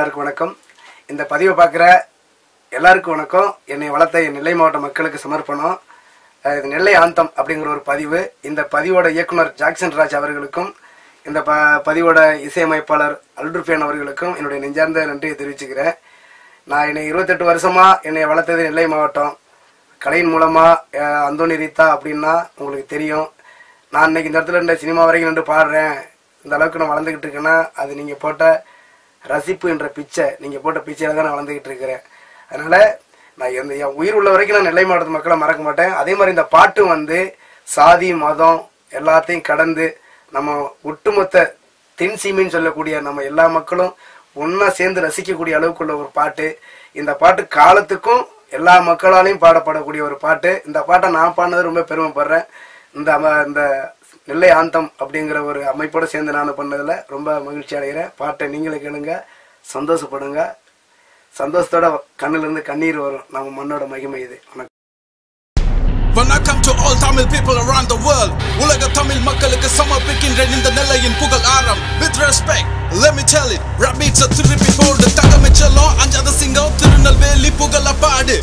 எல்லாருக்கும் வணக்கம் இந்த பதிவை பார்க்குற எல்லாருக்கும் வணக்கம் என்னை வளர்த்த என் நெல்லை மாவட்ட மக்களுக்கு சமர்ப்பணம் அஹ் இது நெல்லை ஆந்தம் அப்படிங்கிற ஒரு பதிவு இந்த பதிவோட இயக்குனர் ஜாக்சன் ராஜ் அவர்களுக்கும் இந்த ப பதிவோட இசையமைப்பாளர் அல்ருஃபியான் அவர்களுக்கும் என்னுடைய நெஞ்சார்ந்த நன்றியை தெரிவிச்சுக்கிறேன் நான் என்னை இருபத்தெட்டு வருஷமா என்னை வளர்த்தது நெல்லை மாவட்டம் கலையின் மூலமா அஹ், அந்தோணி ரீதா அப்படின்னா உங்களுக்கு தெரியும் நான் இன்னைக்கு இந்த இடத்துல இந்த சினிமா வரைக்கும் நின்று பாடுறேன் இந்த அளவுக்கு நான் வளர்ந்துக்கிட்டு இருக்கேன்னா அது நீங்க போட்ட ரசிப்பு என்ற பிச்சை நீங்க போட்ட பிச்சையில தான் நான் வளர்ந்துக்கிட்டு இருக்கிறேன் அதனால நான் எந்த என் உயிர் உள்ள வரைக்கும் நான் நெல்லை மாவட்டத்து மக்களை மறக்க மாட்டேன் அதே மாதிரி இந்த பாட்டு வந்து சாதி மதம் எல்லாத்தையும் கடந்து நம்ம ஒட்டுமொத்த தென் சீமைன்னு சொல்லக்கூடிய நம்ம எல்லா மக்களும் ஒன்றா சேர்ந்து ரசிக்கக்கூடிய அளவுக்குள்ள ஒரு பாட்டு இந்த பாட்டு காலத்துக்கும் எல்லா மக்களாலையும் பாடப்படக்கூடிய ஒரு பாட்டு இந்த பாட்டை நான் பாடினது ரொம்ப பெருமைப்படுறேன் இந்த அம- இந்த நெல்லை ஆந்தம் அப்படிங்கிற ஒரு அமைப்போட சேர்ந்து நான் பண்ணதுல ரொம்ப மகிழ்ச்சி அடைகிறேன் பாட்டை நீங்களே கேளுங்க சந்தோஷப்படுங்க சந்தோஷத்தோட கண்ணுல இருந்து கண்ணீர் வரும் நம்ம மண்ணோட மகிமை இது வணக்கம் வணக்கம் to all Tamil people around the world உலக தமிழ் மக்களுக்கு சமர்ப்பிக்கின்றேன் இந்த நிலையின் புகழ் ஆரம் with respect let me tell it rap beats a திருப்பி போடு தகமிச்சலம் அஞ்சாத சிங்கம் திருநெல்வேலி புகழ பாடு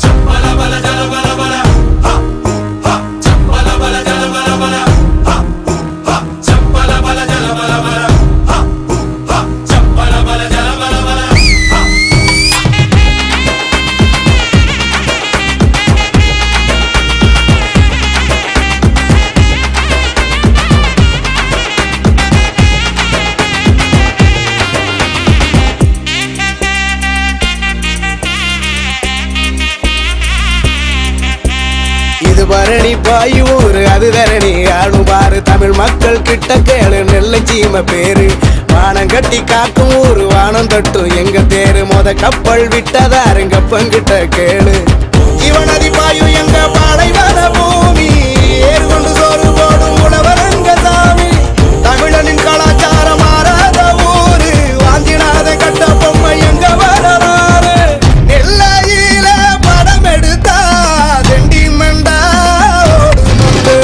இது பரணி பாய் ஊரு அது தரணி ஆளும் பாரு தமிழ் மக்கள் கிட்ட கேளு நெல்லை சீம பேரு வானம் கட்டி காக்கும் ஊரு வானம் தட்டும் எங்க தேரு மொத கப்பல் விட்டதாருங்க பங்கிட்ட கேளு இவனதி பாயும் எங்க பாலைவன பூமி ஏறு கொண்டு சோறு போடும் உழவரங்க சாமி தமிழனின் கலாச்சாரம் மாறாத ஊரு வாந்தினாத கட்ட பொம்மை எங்க வரலாறு நெல்லையில படம் எடுத்தா தெண்டி மண்டா ஓடுமுண்டு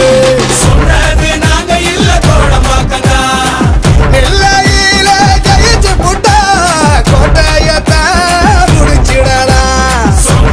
நெல்லையில ஜெயிச்சு புட்டா கோட்டையத்தான் முடிச்சிடலாம்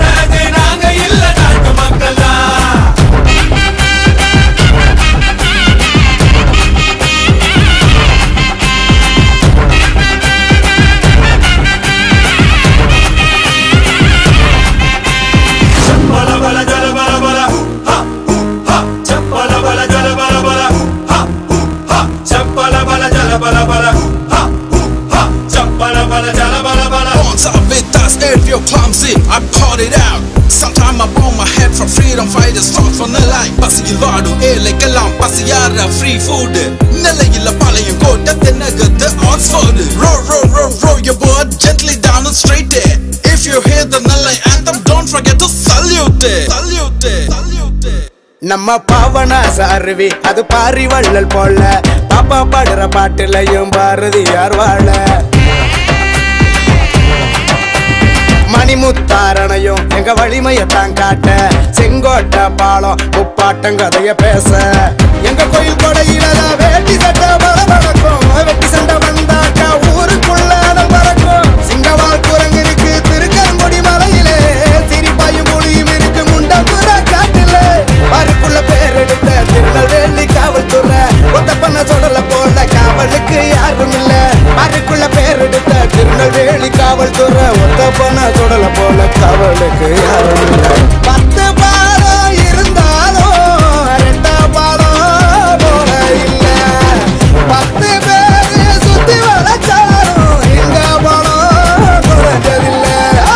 Bonds are with us if you're clumsy I poured it out Sometime I burn my head for freedom fighters fought for the life பசியில் வாடும் ஏழைக்கெல்லாம் பசியார free food நிலையில பழையும் கோட்டை தென்னகத்து Oxford Row, row, row, row your boat gently down and straight there If you hear the Nellai anthem don't forget to salute it Salute it Salute it நம்ம பாவனா சாருவி அது பாரி வள்ளல் போல பாப்பா பாடுற பாட்டுலயும் பாரதியார் வாழ மணிமுத்தாரணையும் எங்க வலிமையத்தான் காட்ட செங்கோட்டை பாலம் முப்பாட்டம் கதைய பேச எங்க கோயில் கொடையில வேட்டி சட்டை பளபளக்கும் வெட்டி சண்டை வந்தாக்கா ஊருக்குள்ள அனல் பறக்கும் சிங்கவால் குரங்கு இருக்கு திருக்கரங்குடி மலையிலே சிரிப்பாயும் மொழியும் இருக்கு முண்டபுர காட்டுல பாருக்குள்ள பேர் எடுத்த திருநெல்வேலி காவல்துறை ஒத்த பண்ண சொல்லல போல காவலுக்கு யாரும் இல்ல பாருக்குள்ள பேர் எடுத்த திருநெல்வேலி காவல்துறை ஒத்த பண்ண சொல்லல போல காவலுக்கு யாரும் இல்ல பத்து பாலம் இருந்தாலும் ரெண்டா பாலம் போல இல்ல பத்து பேரு சுத்தி வளச்சாலும் எங்க பாலம் குறைஞ்சதில்லை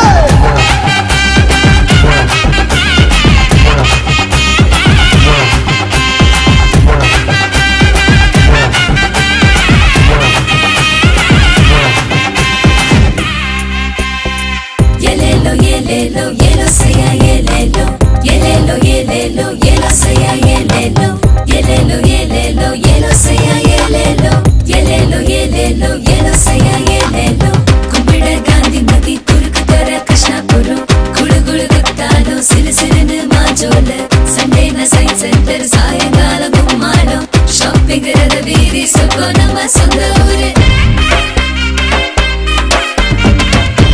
Yelelo, yelelo, yelo sea yelelo. Yelelo, yelelo, yelo sea yelelo. Yelelo, yelelo, yelo sea yelelo. Yelelo, yelelo, yelo sea yelelo. கும்பிட காந்திமதி குறுக்கு தர கிருஷ்ணாபுரம் குழு குழு குத்தாலும் சிறு சிறுனு மாஜோல சண்டேன சைட் சென்டர் சாயங்காலம் கும்மாளம் ஷாப்பிங் வீதி சுகம் நம்ம சொந்த ஊரு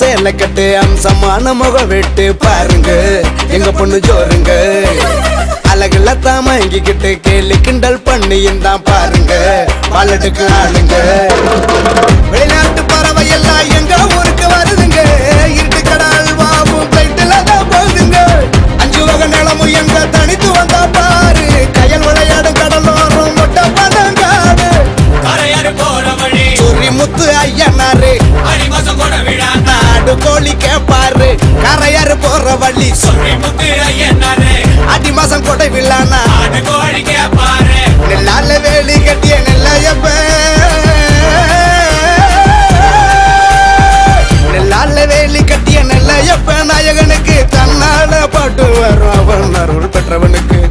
சேலை கட்டு அம்சமான முக வெட்டு பாருங்க எங்க பொண்ணு ஜோருங்க அழகுல தான் மயங்கிக்கிட்டு கேலி கிண்டல் பண்ணி தான் பாருங்க பாலட்டுக்கு ஆளுங்க வெளிநாட்டு பறவை எல்லாம் எங்க ஊருக்கு வருதுங்க இருட்டு கடல் வாவும் பிளைட்டுல தான் போகுதுங்க அஞ்சு வகை நிலமும் எங்க தனித்து வந்தா பாரு கயல் விளையாடும் கடலோரம் மொட்டை பதங்காடு கரையாறு போற வழி சுரி முத்து ஐயனாரு அடி மாசம் கூட விழா நாடு கோழி கேப்பாரு கரையாறு போற வள்ளி சொல்லி முத்து ஐயனாரு அடி மாசம் கொடை விழானா ஆடு கோழி கேப்பாரு நெல்லால வேலி கட்டிய நெல்லையப்ப நெல்லால வேலி கட்டிய நெல்லையப்ப நாயகனுக்கு தன்னால பாட்டு வரும் அவன் அருள் பெற்றவனுக்கு